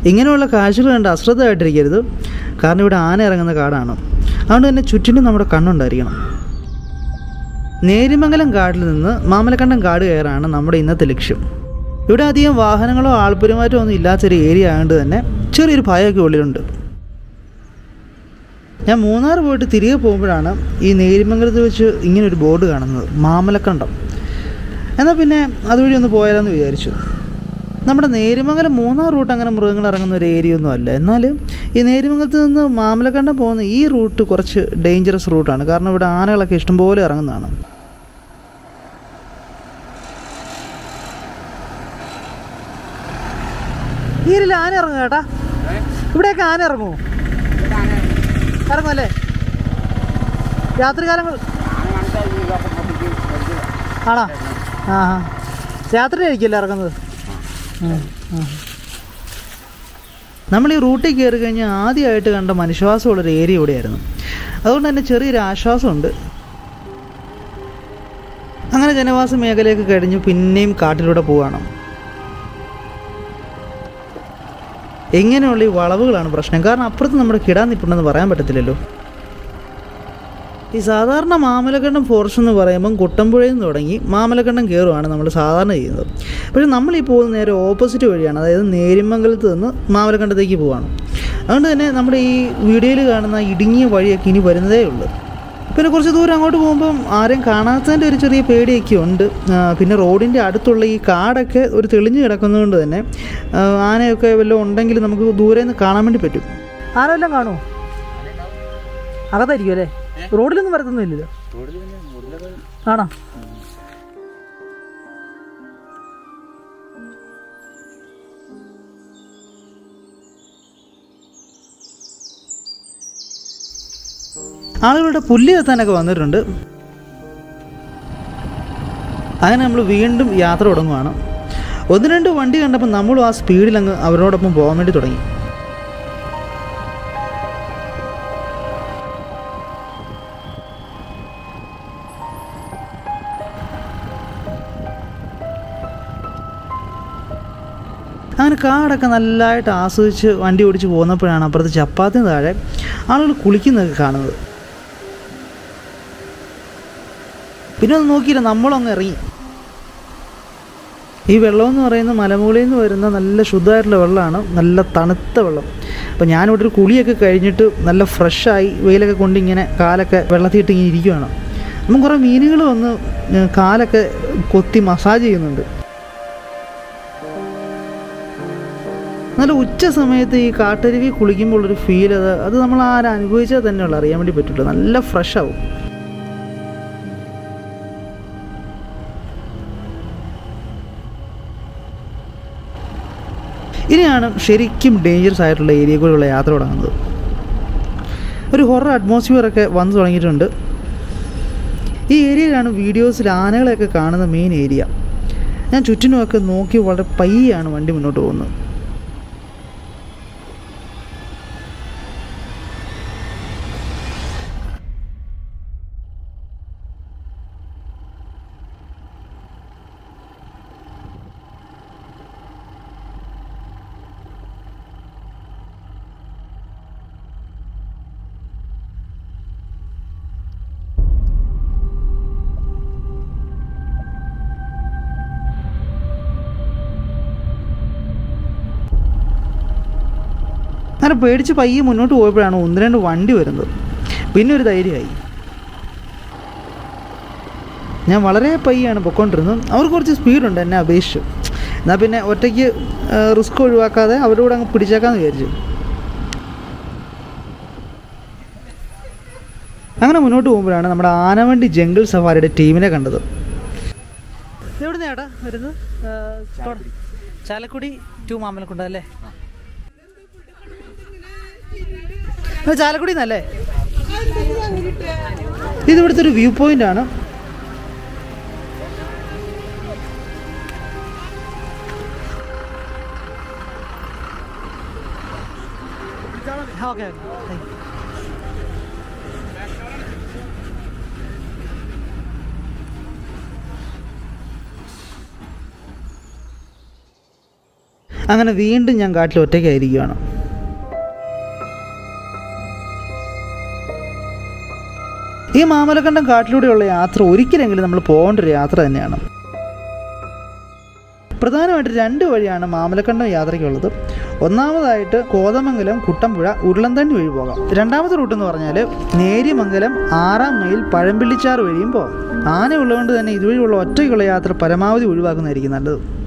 ഇങ്ങനെയുള്ള കാഴ്ചകൾ കണ്ട് അശ്രദ്ധമായിട്ടിരിക്കരുത് കാരണം ഇവിടെ ആന ഇറങ്ങുന്ന കാടാണ് അതുകൊണ്ട് തന്നെ ചുറ്റിനും നമ്മുടെ കണ്ണുണ്ടായിരിക്കണം നേരിമംഗലം കാടിൽ നിന്ന് മാമലക്കണ്ടം കാട് കയറാണ് നമ്മുടെ ഇന്നത്തെ ലക്ഷ്യം ഇവിടെ അധികം വാഹനങ്ങളോ ആൾപ്പെരുമാറ്റമോ ഒന്നും ഇല്ലാത്തൊരു ഏരിയ ആയതുകൊണ്ട് തന്നെ ചെറിയൊരു ഭയമൊക്കെ ഉള്ളിലുണ്ട് ഞാൻ മൂന്നാർ പോയിട്ട് തിരികെ പോകുമ്പോഴാണ് ഈ നേരിമംഗലത്ത് വെച്ച് ഇങ്ങനൊരു ബോർഡ് കാണുന്നത് മാമലക്കണ്ടം എന്നാൽ പിന്നെ അതുവഴി ഒന്ന് പോയാലെന്ന് വിചാരിച്ചു നമ്മുടെ നേരിമംഗലം മൂന്നാർ റൂട്ട് അങ്ങനെ മൃഗങ്ങൾ ഇറങ്ങുന്ന ഒരു ഏരിയ ഒന്നും അല്ല എന്നാൽ ഈ നേരിമംഗലത്ത് നിന്ന് മാമലക്കണ്ടം പോകുന്ന ഈ റൂട്ട് കുറച്ച് ഡേഞ്ചറസ് റൂട്ടാണ് കാരണം ഇവിടെ ആനകളൊക്കെ ഇഷ്ടംപോലെ ഇറങ്ങുന്നതാണ് ഈ ഏരിയയിൽ ആന ഇറങ്ങും ചേട്ടാ ഇവിടെയൊക്കെ ആന ഇറങ്ങുമോ ഇറങ്ങുമല്ലേ രാത്രികാലങ്ങൾ ആണോ ആ ആ രാത്രി ആയിരിക്കുമല്ലോ ഇറങ്ങുന്നത് ഉം, ഉം. നമ്മൾ ഈ റൂട്ടിൽ കയറി കഴിഞ്ഞാൽ ആദ്യമായിട്ട് കണ്ട മനുഷ്യവാസമുള്ളൊരു ഏരിയ ഇവിടെയായിരുന്നു അതുകൊണ്ട് തന്നെ ചെറിയൊരു ആശ്വാസമുണ്ട് അങ്ങനെ ജനവാസ മേഖലയൊക്കെ കഴിഞ്ഞു പിന്നെയും കാട്ടിലൂടെ പോവാണ് എങ്ങനെയുള്ള ഈ വളവുകളാണ് പ്രശ്നം കാരണം അപ്പുറത്ത് നമ്മുടെ കിടാൻ നിൽപ്പുണ്ടെന്ന് പറയാൻ പറ്റത്തില്ലല്ലോ ഈ സാധാരണ മാമലക്കണ്ടം ഫോറസ്റ്റ് എന്ന് പറയുമ്പം കുട്ടമ്പുഴയിൽ നിന്ന് തുടങ്ങി മാമലക്കണ്ടം കയറുവാണ് നമ്മൾ സാധാരണ ചെയ്യുന്നത് പക്ഷേ നമ്മൾ ഈ പോകുന്ന നേരെ ഓപ്പോസിറ്റ് വഴിയാണ് അതായത് നേരിമംഗലത്ത് നിന്ന് മാമലക്കണ്ടത്തേക്ക് പോവാണ് അതുകൊണ്ട് തന്നെ നമ്മുടെ ഈ വീഡിയോയിൽ കാണുന്ന ഇടുങ്ങിയ വഴിയൊക്കെ ഇനി വരുന്നതേ ഉള്ളൂ പിന്നെ കുറച്ച് ദൂരം അങ്ങോട്ട് പോകുമ്പം ആരെയും കാണാത്തതിൻ്റെ ഒരു ചെറിയ പേടിയൊക്കെ ഉണ്ട് ആ, പിന്നെ റോഡിൻ്റെ അടുത്തുള്ള ഈ കാടൊക്കെ ഒരു തെളിഞ്ഞു കിടക്കുന്നതുകൊണ്ട് തന്നെ ആ, ആനയൊക്കെ വല്ലതും ഉണ്ടെങ്കിൽ നമുക്ക് ദൂരെ നിന്ന് കാണാൻ വേണ്ടി പറ്റും ആന വല്ലതും കാണുമോ അകത്തായിരിക്കും അല്ലേ റോഡിലൊന്നും വരത്തൊന്നുമില്ലല്ലോ ആണോ ആളുകളുടെ പുല്ല് എത്താനൊക്കെ വന്നിട്ടുണ്ട് അങ്ങനെ നമ്മൾ വീണ്ടും യാത്ര തുടങ്ങുവാണ് ഒന്ന് രണ്ട് വണ്ടി കണ്ടപ്പോൾ നമ്മളും ആ സ്പീഡിൽ അങ്ങ് അവരോടൊപ്പം പോകാൻ വേണ്ടി തുടങ്ങി അങ്ങനെ കാടൊക്കെ നല്ലതായിട്ട് ആസ്വദിച്ച് വണ്ടി ഓടിച്ച് പോകുന്നപ്പോഴാണ് അപ്പുറത്ത് ചപ്പാത്തിന് താഴെ ആളുകൾ കുളിക്കുന്നതൊക്കെ കാണുന്നത് പിന്നെ ഒന്ന് നോക്കിയില്ല നമ്മളങ്ങ് ഇറങ്ങി ഈ വെള്ളം എന്ന് പറയുന്നത് മലമുകളിൽ നിന്ന് വരുന്ന നല്ല ശുദ്ധമായിട്ടുള്ള വെള്ളമാണ് നല്ല തണുത്ത വെള്ളം അപ്പോൾ ഞാനിവിടെ ഒരു കുളിയൊക്കെ കഴിഞ്ഞിട്ട് നല്ല ഫ്രഷായി വെയിലൊക്കെ കൊണ്ട് ഇങ്ങനെ കാലൊക്കെ വെള്ളത്തിയിട്ട് ഇങ്ങനെ ഇരിക്കുകയാണ് അപ്പം കുറേ മീനുകൾ വന്ന് ഏഹ്, കാലൊക്കെ കൊത്തി മസാജ് ചെയ്യുന്നുണ്ട് നല്ല ഉച്ച സമയത്ത് ഈ കാട്ടരുവി കുളിക്കുമ്പോൾ ഉള്ളൊരു ഫീൽ അത് അത് നമ്മൾ ആരും അനുഭവിച്ചാൽ തന്നെയുള്ള അറിയാൻ വേണ്ടി പറ്റുള്ളൂ നല്ല ഫ്രഷ് ആവും ഇനിയാണ് ശരിക്കും ഡേഞ്ചറസ് ആയിട്ടുള്ള ഏരിയ കൂടെയുള്ള യാത്ര തുടങ്ങുന്നത് ഒരു ഹൊറർ അറ്റ്മോസ്ഫിയർ ഒക്കെ വന്നു തുടങ്ങിയിട്ടുണ്ട് ഈ ഏരിയയിലാണ് വീഡിയോസിൽ ആനകളെയൊക്കെ കാണുന്ന മെയിൻ ഏരിയ ഞാൻ ചുറ്റിനുമൊക്കെ നോക്കി വളരെ പയ്യാണ് വണ്ടി മുന്നോട്ട് പോകുന്നത് അങ്ങനെ പേടിച്ച് പയ്യെ മുന്നോട്ട് പോയപ്പോഴാണ് ഒന്ന് രണ്ട് വണ്ടി വരുന്നത് പിന്നെ ഒരു ധൈര്യമായി ഞാൻ വളരെ പയ്യാണ് പൊയ്ക്കൊണ്ടിരുന്നത് അവർക്ക് കുറച്ച് സ്പീഡുണ്ട് എന്നെ അപേക്ഷിച്ചു എന്നാൽ പിന്നെ ഒറ്റയ്ക്ക് റിസ്ക് ഒഴിവാക്കാതെ അവരുടെ കൂടെ അങ്ങ് പിടിച്ചേക്കാമെന്ന് വിചാരിച്ചു അങ്ങനെ മുന്നോട്ട് പോകുമ്പോഴാണ് നമ്മുടെ ആനവണ്ടി ജംഗിൾ സഫാരിയുടെ ടീമിനെ കണ്ടത് എവിടെ നേടാ വരുന്നത് ചാലക്കുടി ടു മാമലക്കുണ്ട് അല്ലേ ഇത് ചാലക്കുടി നിന്നല്ലേ ഇത് ഇവിടുത്തെ ഒരു വ്യൂ പോയിന്റ് ആണ് ഓക്കെ അങ്ങനെ വീണ്ടും ഞാൻ കാട്ടിൽ ഒറ്റയ്ക്കായിരിക്കുകയാണ് ഈ മാമലക്കണ്ടം കാട്ടിലൂടെയുള്ള യാത്ര ഒരിക്കലെങ്കിലും നമ്മൾ പോകേണ്ട ഒരു യാത്ര തന്നെയാണ് പ്രധാനമായിട്ട് രണ്ട് വഴിയാണ് മാമലക്കണ്ടം യാത്രയ്ക്കുള്ളത് ഒന്നാമതായിട്ട് കോതമംഗലം കുട്ടമ്പുഴ ഉരുളന്തണ്ണി വഴി പോകാം രണ്ടാമത്തെ റൂട്ട് എന്ന് പറഞ്ഞാൽ നേര്യമംഗലം ആറാം മൈൽ പഴമ്പിള്ളിച്ചാറ് വഴിയും പോകാം ആന ഉള്ളതുകൊണ്ട് തന്നെ ഇതുവഴിയുള്ള ഒറ്റയ്ക്കുള്ള യാത്ര പരമാവധി ഒഴിവാക്കുന്നതായിരിക്കും നല്ലത്